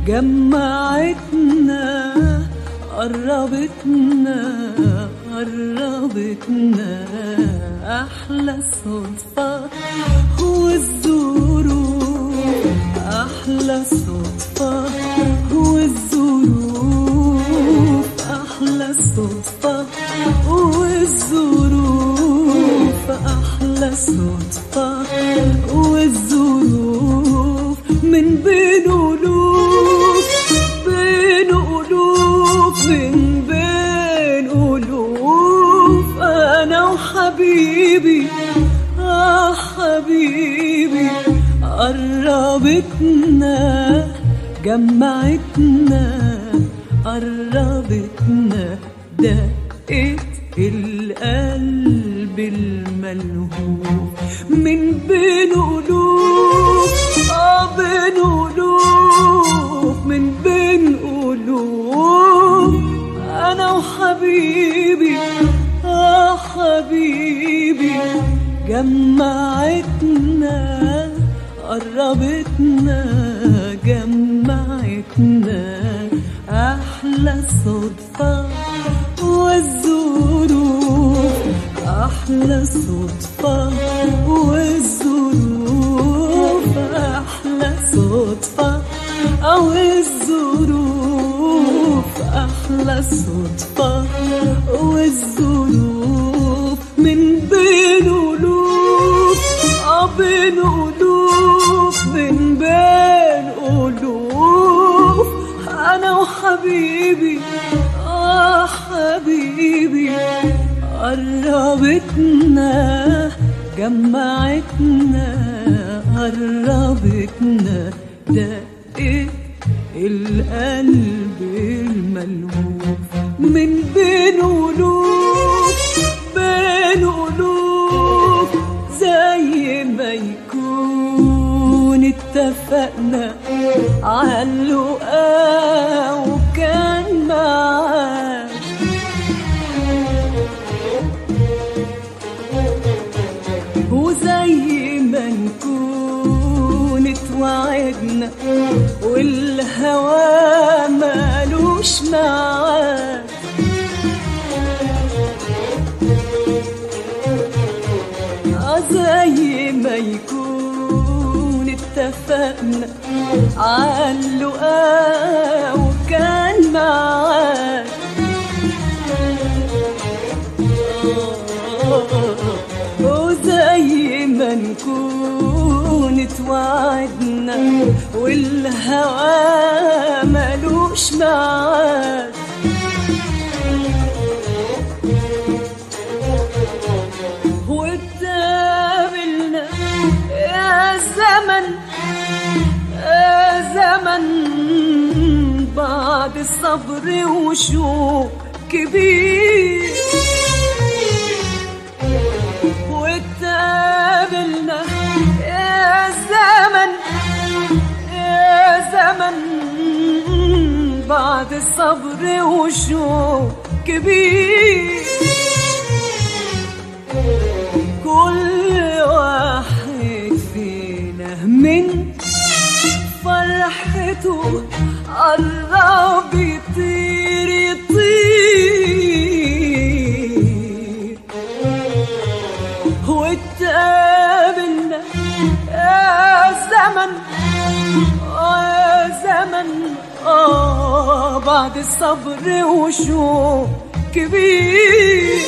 جمعتنا قربتنا قربتنا أحلى صدفة والظروف أحلى صدفة والظروف أحلى صدفة والظروف أحلى صدفة والظروف من بين ألوف بين ألوف من بين ألوف أنا وحبيبي آه حبيبي قربتنا جمعتنا قربتنا دقت القلب الملهوف من بين ألوف آه بين ألوف من بين ألوف أنا وحبيبي آه حبيبي جمعتنا قربتنا جمعتنا أحلى صدفة والظروف أحلى صدفة والظروف أحلى صدفة أو الظروف أحلى صدفة والظروف من بين ألوف آه بين ألوف من بين ألوف أنا وحبيبي آه حبيبي قربتنا جمعتنا قربتنا دقت القلب الملهوف من بين ألوف بين ألوف زي ما يكون اتفقنا عاللقا وكان معاك وزي ما نكون اتوعدنا والهوى مالوش معاك زي ما يكون اتفقنا عاللقا وكان معاك وزي ما نكون اتوعدنا والهوى مالوش معاك واتقابلنا يا زمن يا زمن بعد الصبر وشوق كبير واتقابلنا يا زمن يا زمن بعد الصبر وشوق كبير كل واحد فينا من فرحته قرب يطير يطير واتقابلنا يا زمن آه يا زمن آه بعد الصبر وشوق كبير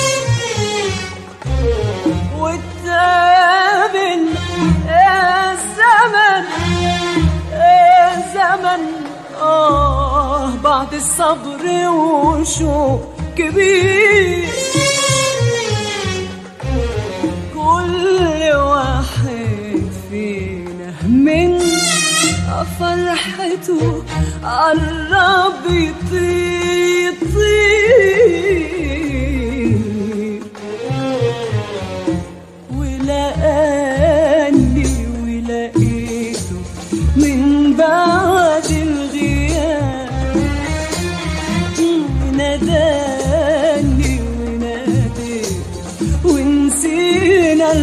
واتقابلنا يا زمن يا زمن آه بعد الصبر وشوق كبير كل واحد فينا من فرحته قرب يطير يطير ولقاني ولقيته من بعد الغياب ناداني وناديته ونسينا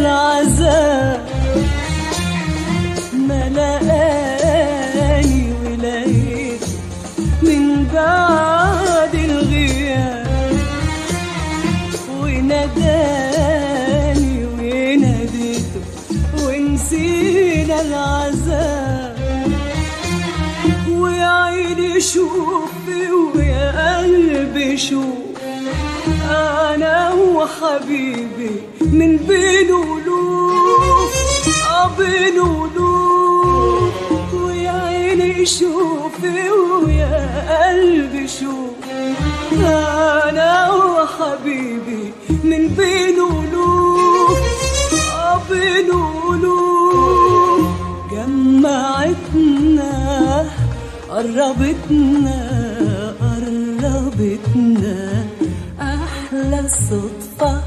العذاب ما لقاني ولقيته شوف ويا قلبي شوف انا وحبيبي من بين الوف اه بين الوف ويا عيني شوفي ويا قلبي شوف انا وحبيبي من بين الوف اه بين الوف جمعتنا قربتنا قربتنا أحلى الصدفة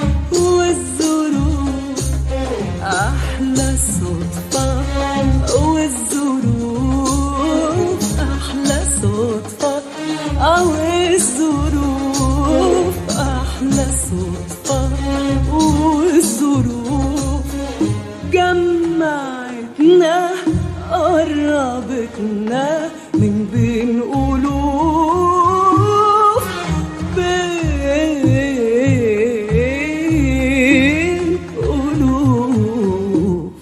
والظروف أحلى الصدفة والظروف أحلى صدفة أو الظروف أحلى صدفة والظروف جمعتنا قربتنا من بين ألوف بين ألوف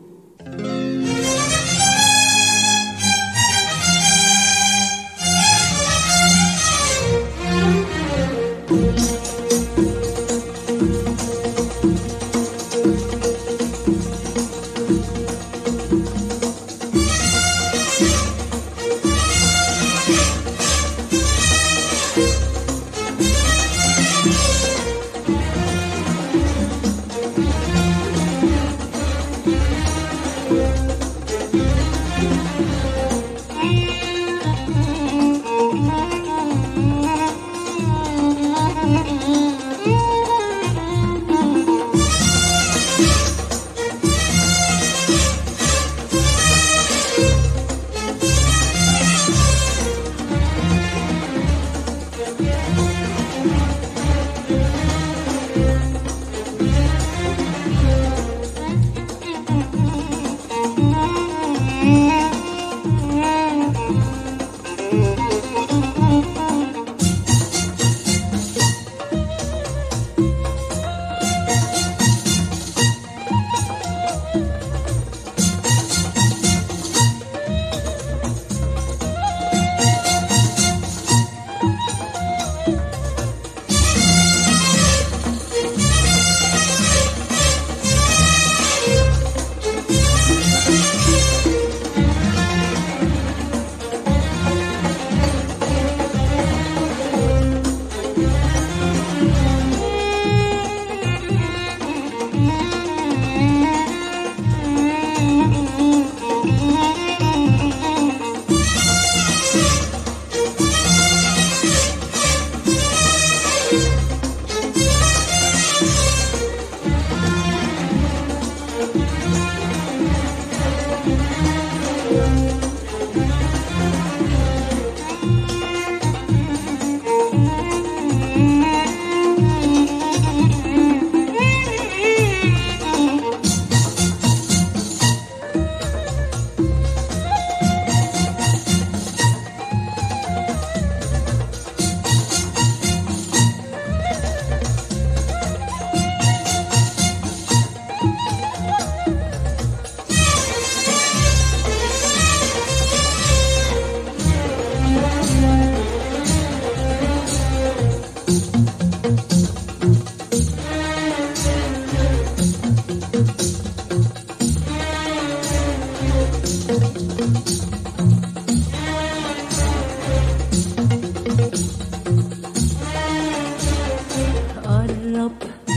قرب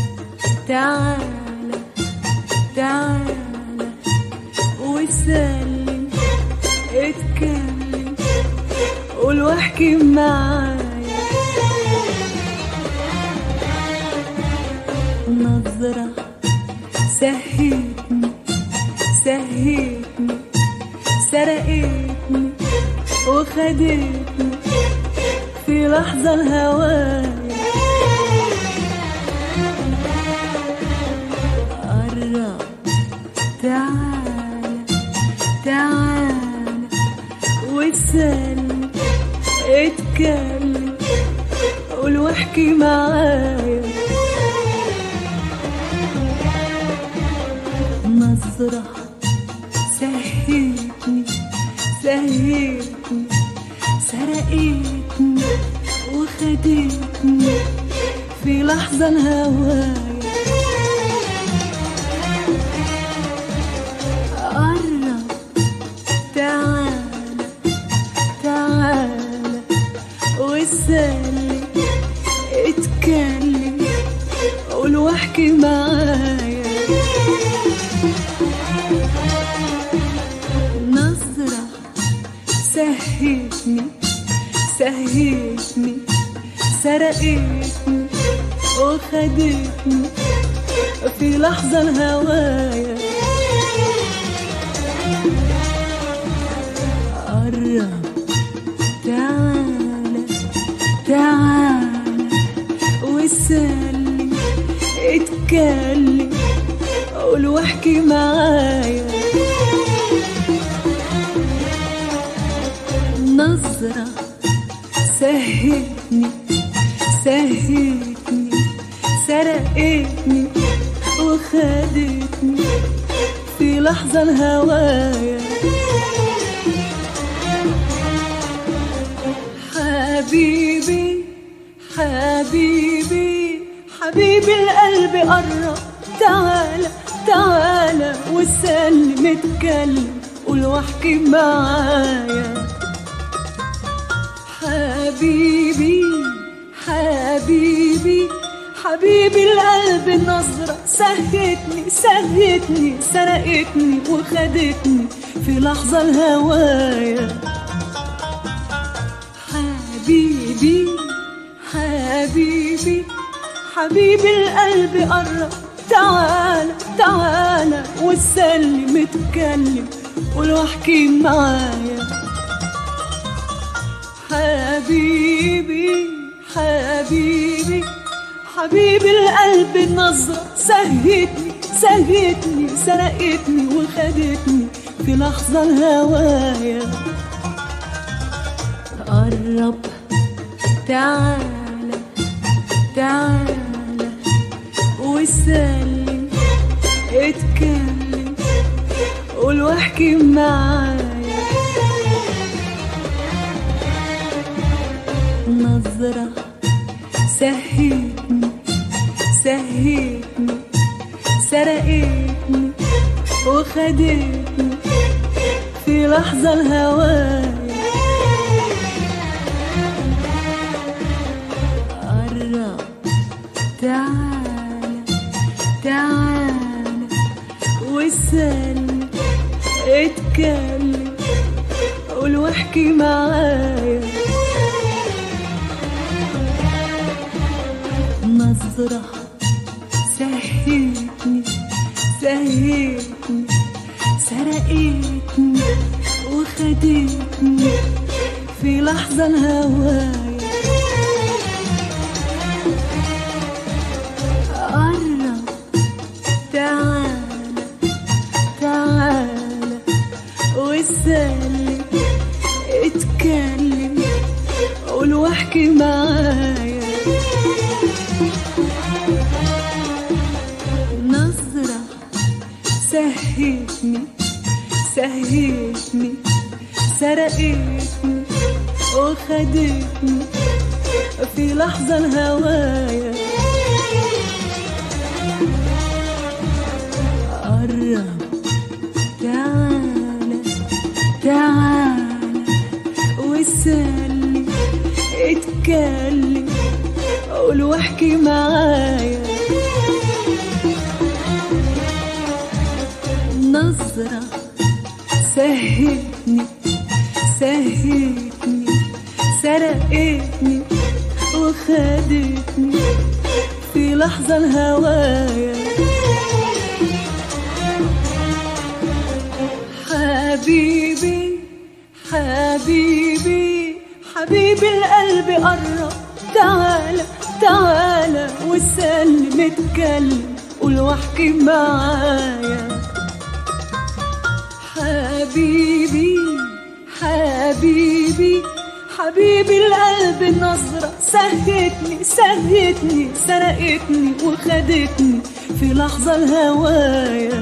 تعالى تعالى وسلم اتكلم قول واحكي معايا نظرة سهيتني سهيتني سرقتني وخدتني في لحظة الهوايا قرب تعالى تعالى وسلم اتكلم قول واحكي معايا نظرة سهيتني سهيتني سرقتني وخدتني في لحظة الهوايا قرب تعالى تعالى واسألني اتكلم قول واحكي معايا نظرة سهتني سهتني سرقتني وخدتني في لحظة الهوايا قرب تعالى تعالى واسألني اتكلم قول واحكي معايا نظرة سهتني سهتني سرقتني وخدتني في لحظة الهوايا حبيبي حبيبي حبيبي القلب قرب تعالى تعالى وسلم اتكلم قول واحكي معايا حبيبي حبيبي حبيبي القلب نظرة سهتني سهتني سرقتني وخدتني في لحظة الهوايا حبيبي حبيبي حبيبي القلب قرب تعالى تعالى وسلم اتكلم قول واحكي معايا حبيبي حبيبي حبيبي القلب نظرة سهتني سهتني سرقتني وخدتني في لحظة الهوايا قرب تعالى تعالى وسلم اتكلم قول واحكي معايا نظرة سهتني سهتني سرقتني وخدتني في لحظة الهوايا قرب تعالى تعالى واسألني اتكلم قول واحكي معايا نظرة سهتني سهتني سرقتني وخدتني في لحظة الهوايا قرب تعالى تعالى واسألني اتكلم قول واحكي معايا نظرة سهتني سهتني سرقتني وخدتني في لحظة الهوايا قرب تعالى تعالى واسألني اتكلم قول واحكي معايا نظرة سهتني سهتني سرقتني وخدتني في لحظة الهوايا حبيبي حبيبي حبيبي القلب قرب تعالى تعالى وسلم اتكلم قول واحكي معايا حبيبي حبيبي حبيبي القلب نظرة سهتني سهتني سرقتني وخدتني في لحظة الهوايا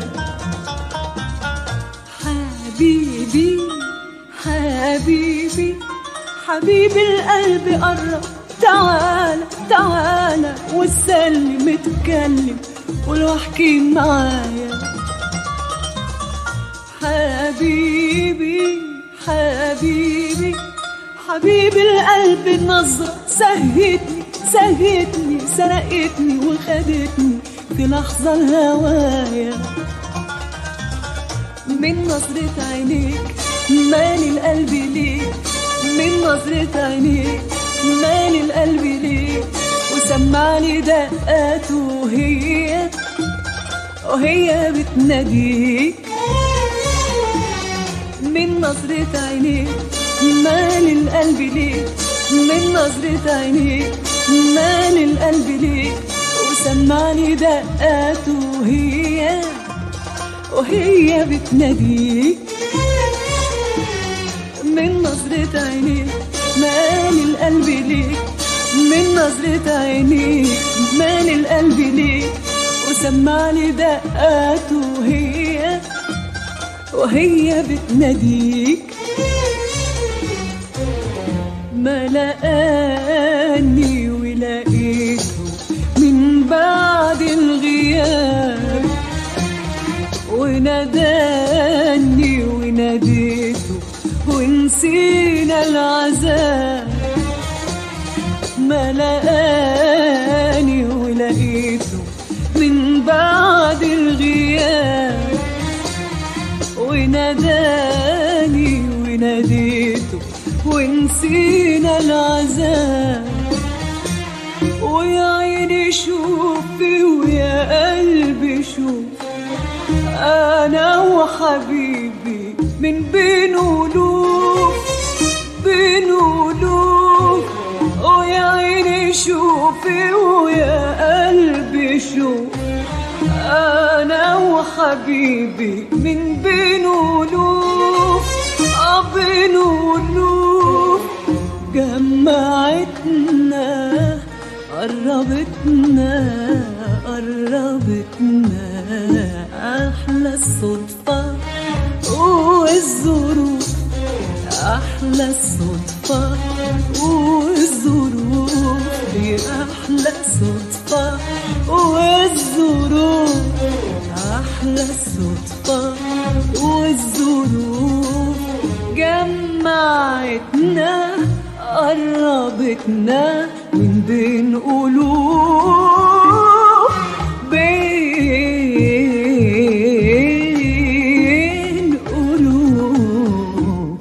حبيبي حبيبي حبيب القلب قرب تعالى تعالى وسلم اتكلم قول واحكي معايا حبيبي حبيبي حبيب القلب النظرة سهتني سهتني سرقتني وخدتني في لحظة الهوايا من نظرة عينيك مالي القلب ليك من نظرة عينيك مالي القلب ليك وسمعني دقاته وهي وهي بتناديك من نظرة عينيك مال القلب ليك من نظرة عينيك مال القلب ليك وسمعني دقاته وهي وهي بتناديك من نظرة عينيك مال القلب ليك من نظرة عينيك مال القلب ليك وسمعني دقاته وهي وهي بتناديك ما لقاني ولقيته من بعد الغياب وناداني وناديته ونسينا العذاب ما لقاني ولقيته من بعد الغياب وناداني وناديته ونسينا العذاب ويا عيني شوفي ويا قلبي شوف انا وحبيبي من بين الوف بين الوف ويا عيني شوفي ويا قلبي شوف انا وحبيبي من بين الوف اه بين الوف جمعتنا قربتنا قربتنا احلى الصدفه والظروف احلى الصدفه والظروف دي احلى صدفه والظروف احلى الصدفه والظروف جمعتنا قربتنا من بين قلوب بين قلوب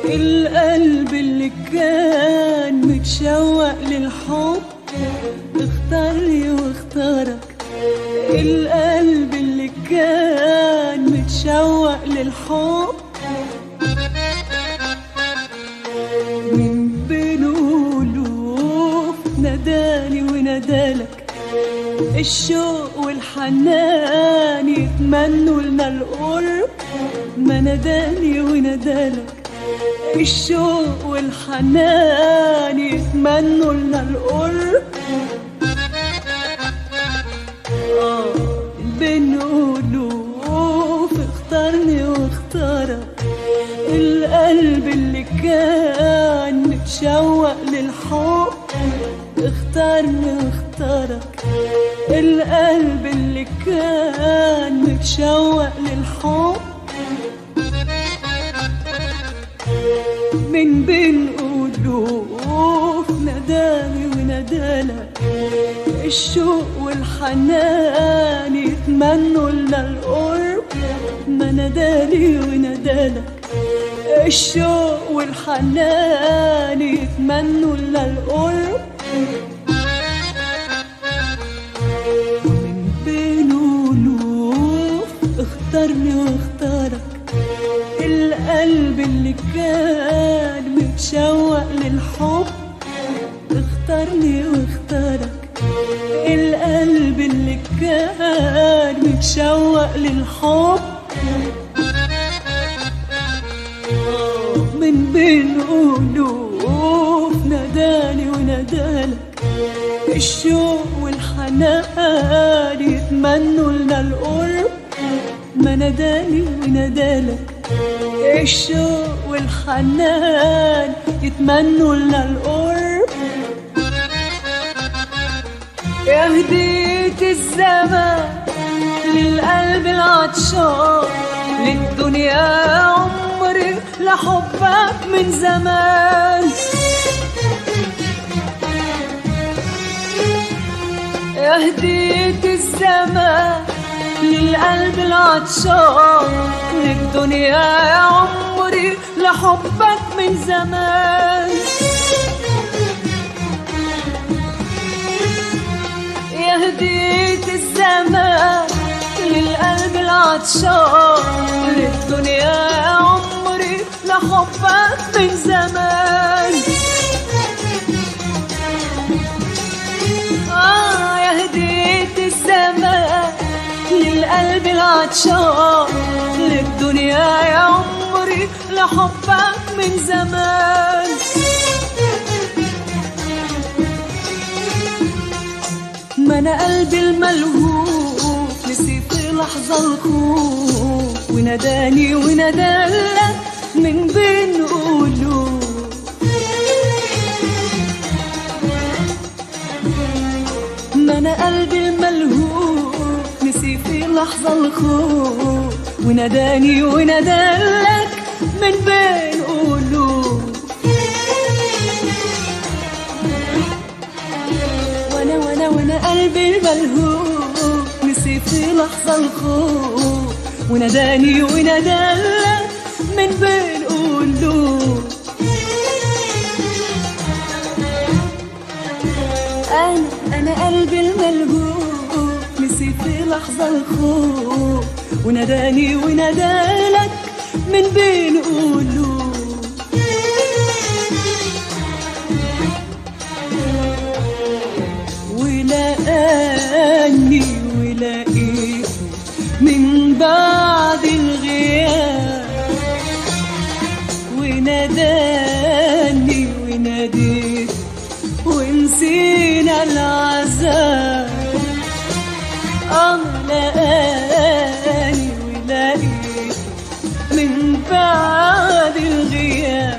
القلب اللي كان متشوق للحب اختارني واختارك القلب اللي كان متشوق للحب من بين ألوف ناداني ونادالك الشوق والحنان يتمنوا لنا القرب ما ناداني ونادالك الشوق والحنان يتمنوا لنا القرب آه، بين ألوف اختارني واختارك القلب اللي كان متشوق للحب اختارني واختارك القلب اللي كان متشوق للحب من بين ألوف ناداني ونادالك الشوق والحنان يتمنوا لنا القرب ما نادالي ونادالك الشوق والحنان يتمنوا لنا القرب من بين ألوف اختارني واختارك القلب اللي كان متشوق للحب اختارني واختارك القلب اللي كان متشوق للحب من بين ألوف ناداني ونادالك الشوق والحنان يتمنوا لنا القرب ما ناداني ونادالك الشوق والحنان يتمنوا لنا القرب يا هديت الزمان للقلب العطشان للدنيا عمري لحبك من زمان يا هديت الزمان للقلب العطشان للدنيا يا عمري لحبك من زمان يا هديت الزمان للقلب العطشان للدنيا يا عمري لحبك من زمان آه يا هديت الزمان للقلب العطشان للدنيا يا عمري لحبك من زمان ما انا قلبي الملهوف نسي في لحظة الخوف وناداني ونادالك من بين قلوب ما انا قلبي الملهوف نسي في لحظة الخوف وناداني ونادالك من بين قلوب وانا وانا وانا قلبي الملهوف نسي في لحظة الخوف وناداني ونادالك من بين قلوب انا انا قلبي الملهوف نسي في لحظة الخوف وناداني ونادالك من بين قلوب ولقاني ولقيته من بعد الغياب وناداني وناديته ونسينا العذاب اه لقاني ولقيته من بعد الغياب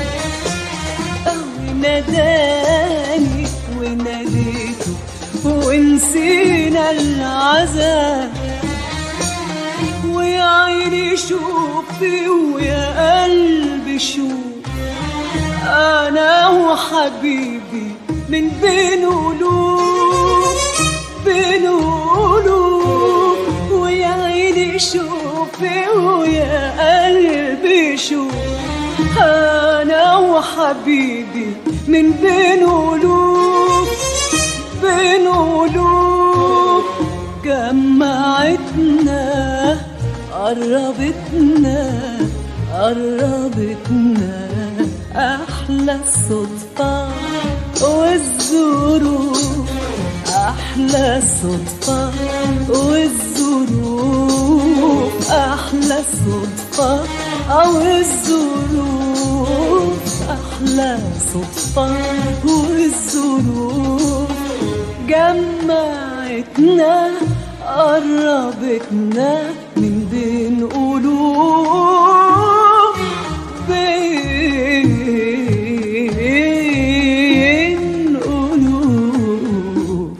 وناداني وناديته ونسينا العذاب ويا عيني شوفي ويا قلبي شوف انا وحبيبي من بين قلوب بين قلوب ويا عيني شوفي ويا قلبي شوف وحبيبي من بين ألوف بين ألوف جمعتنا قربتنا قربتنا أحلى الصدفة والظروف أحلى الصدفة والظروف أحلى الصدفة أو الظروف أحلى صدفة والظروف جمعتنا قربتنا من بين قلوب بين قلوب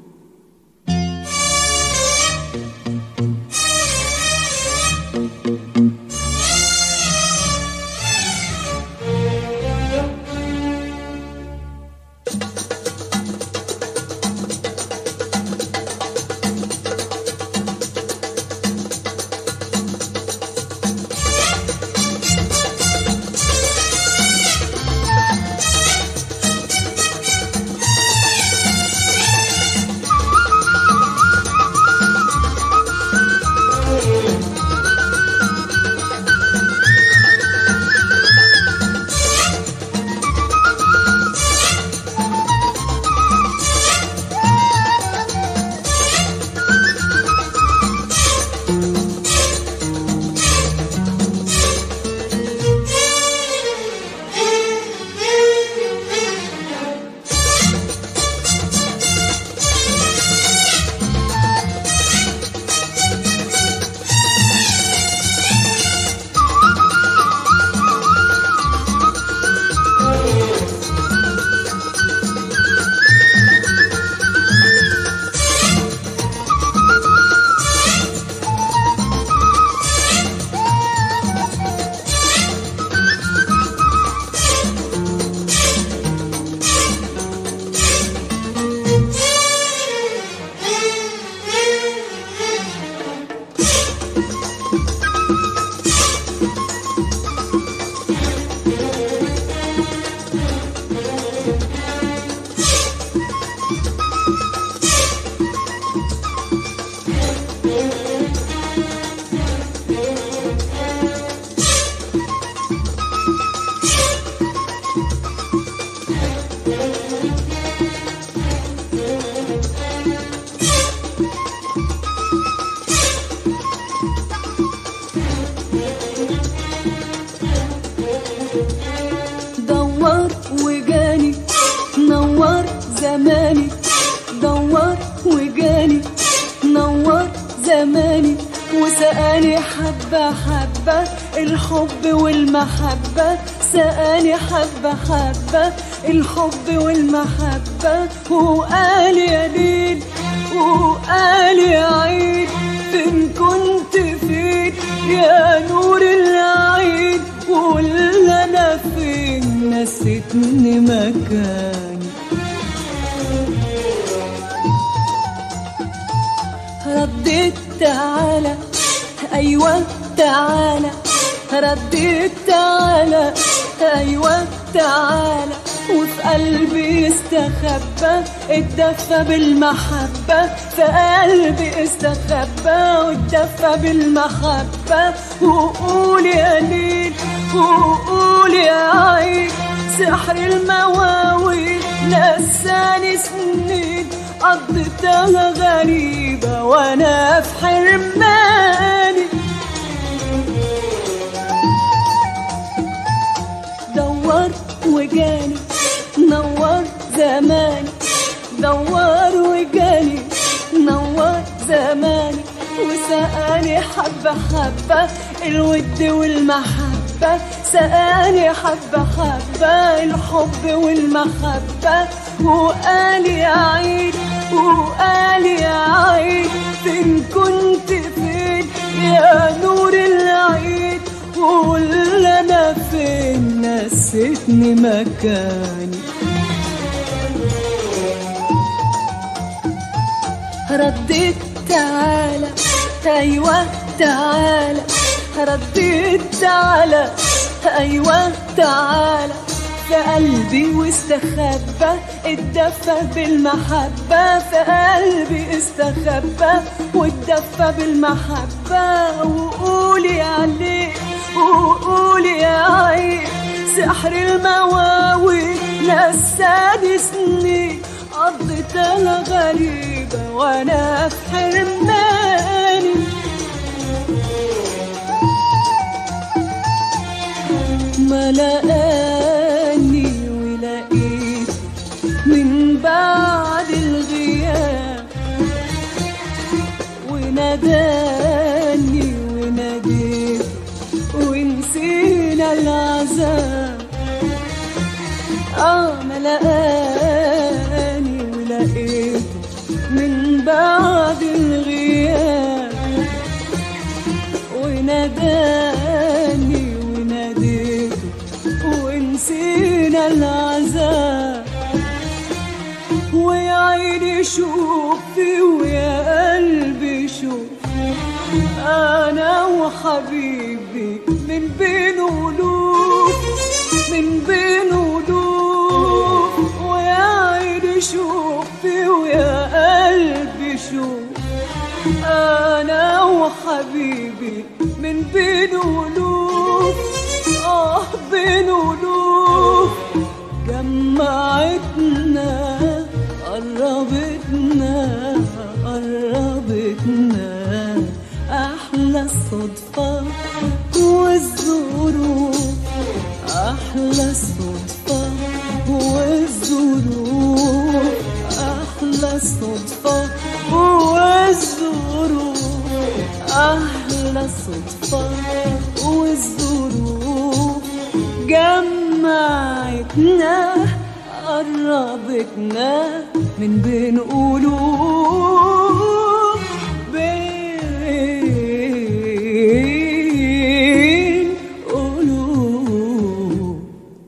دور وجاني نور زماني دور وجاني نور زماني وسقاني حبة حبة الحب والمحبة سقاني حبة حبة الحب والمحبة وقال يا ليل وقال يا عيد فين كنت فين يا نور العين قول انا فين نسيتني مكاني رديت تعالى ايوه تعالى رديت تعالى ايوه تعالى وفي قلبي استخبى اتدفى بالمحبة في قلبي استخبى واتدفى بالمحبة وقول يا ليل وقول يا عين سحر المواويل نساني سنين قضيتها غريبة وانا في حرماني دور وجاني نور زماني دور وجاني نور زماني وسقاني حبة حبة الود والمحبة سقاني حبة حبة الحب والمحبة وقال يا عيد وقال يا عيد فين كنت فين يا نور العيد قول انا فين نسيتني مكاني رديت تعالى ايوه تعالى رديت تعالى ايوه تعالى في قلبي واستخبى اتدفى بالمحبة في قلبي استخبى واتدفى بالمحبة وقولي عليه وقولي يا عين سحر المواوي نساني سنين قضيتها غريبة وانا في حرماني ما لقاني ولقيت من بعد الغياب وناداني وناديت ونسينا العذاب اه ما لقاني ولقيت من بعد الغياب وناداني وناديته ونسينا العذاب ويا عيني شوفي ويا قلبي شوفي انا وحبيبي من بين قلوب من بين قلوب ويا عيني شوفي ويا قلبي شوفي انا وحبيبي من بين قلوب اه بين قلوب جمعتنا قربتنا قربتنا احلى الصدفة والظروف احلى الصدفة والظروف احلى الصدفة والظروف احلى الصدفة والظروف جمعتنا قربتنا من بين قلوب بين قلوب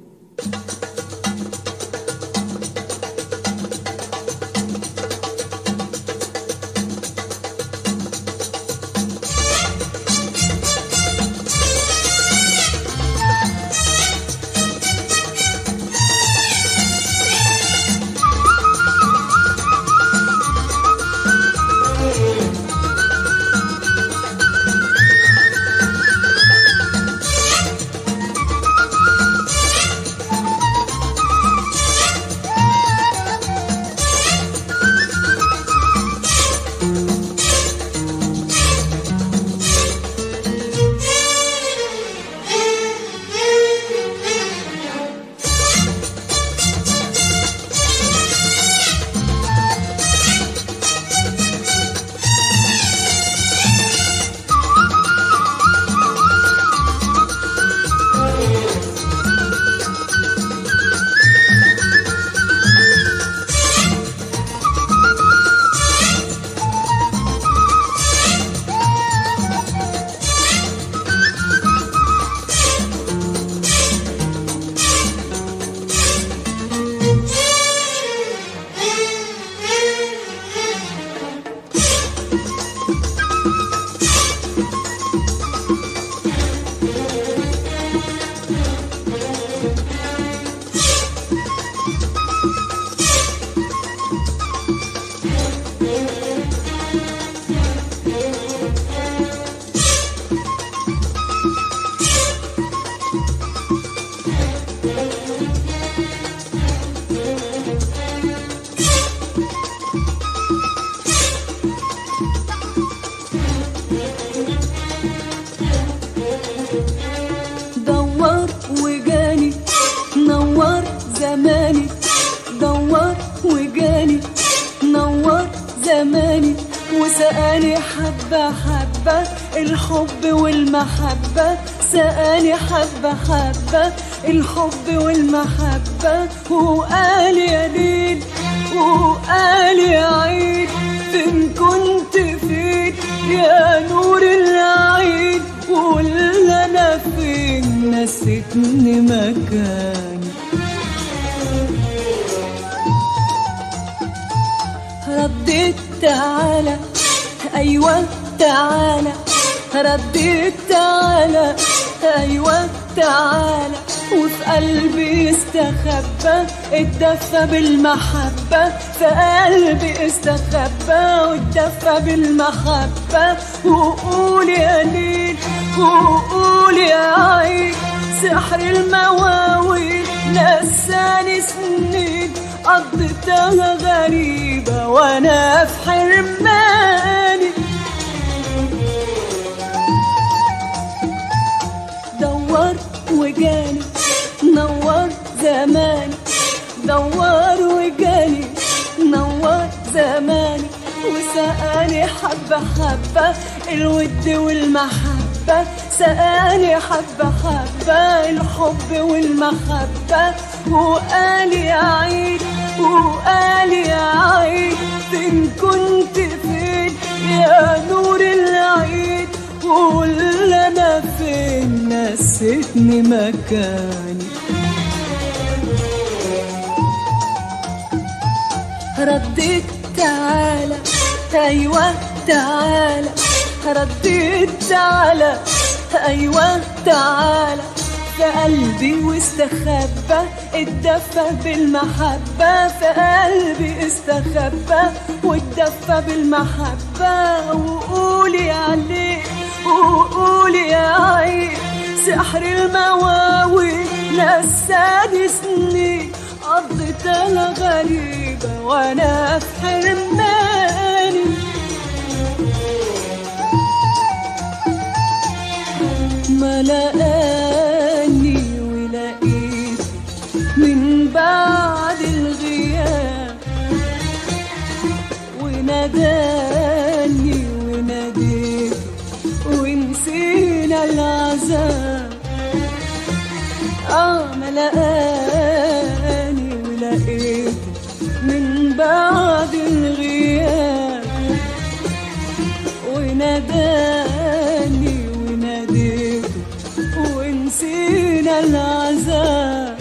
دور وجاني نور زماني دور وجاني نور زماني وسقاني حبة حبة الحب والمحبة سقاني حبة حبة الحب والمحبة وقال يا ليل وقال يا عيد فين كنت فين يا نور العين قول انا فين نسيتني مكاني رديت تعالى ايوه تعالى رديت تعالى ايوه تعالى وفي قلبي قلبي استخبى اتدفى بالمحبة في قلبي استخبى واتدفى بالمحبة وقول يا ليل وقول يا عين سحر المواويل نساني سنين قضيتها غريبة وانا في حرماني دورت وجاني نور زماني دور وجاني نور زماني وسقاني حبة حبة الود والمحبة سقاني حبة حبة الحب والمحبة وقال يا عيد وقال يا عيد فين كنت فين يا نور العيد قول انا فين نسيتني مكاني رديت تعالى ايوه تعالى رديت تعالى ايوه تعالى في قلبي واستخبى اتدفى بالمحبة في قلبي استخبى واتدفى بالمحبة وقولي عليه وقولي يا عين سحر المواوي نساني سنين قضيتها غريبة وانا في حرماني ما لقاني ولقيت من بعد الغياب وناداني وناديت ونسينا العذاب اه ما لقاني ولقيت من بعد الغياب وناداني وناديت ونسينا العذاب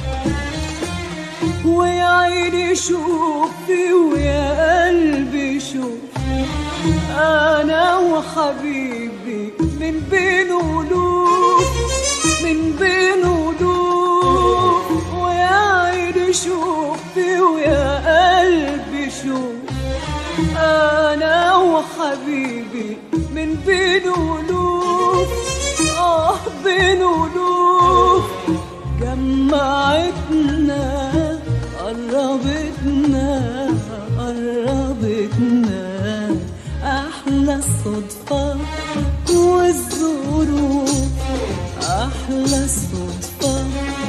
ويا عيني شوفي ويا قلبي شوف انا وحبيبي من بين قلوب من بين قلوب ويا عيني شوفي ويا قلبي شوف انا وحبيبي من بين قلوب اه بين قلوب جمعتنا قربتنا قربتنا احلى الصدفة والظروف احلى الصدفة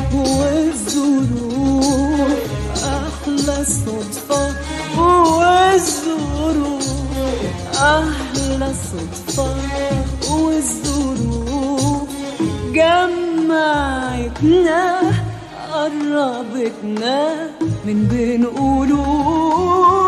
والظروف احلى الصدفة والظروف احلى الصدفة والظروف جمعتنا قربتنا من بين قلوب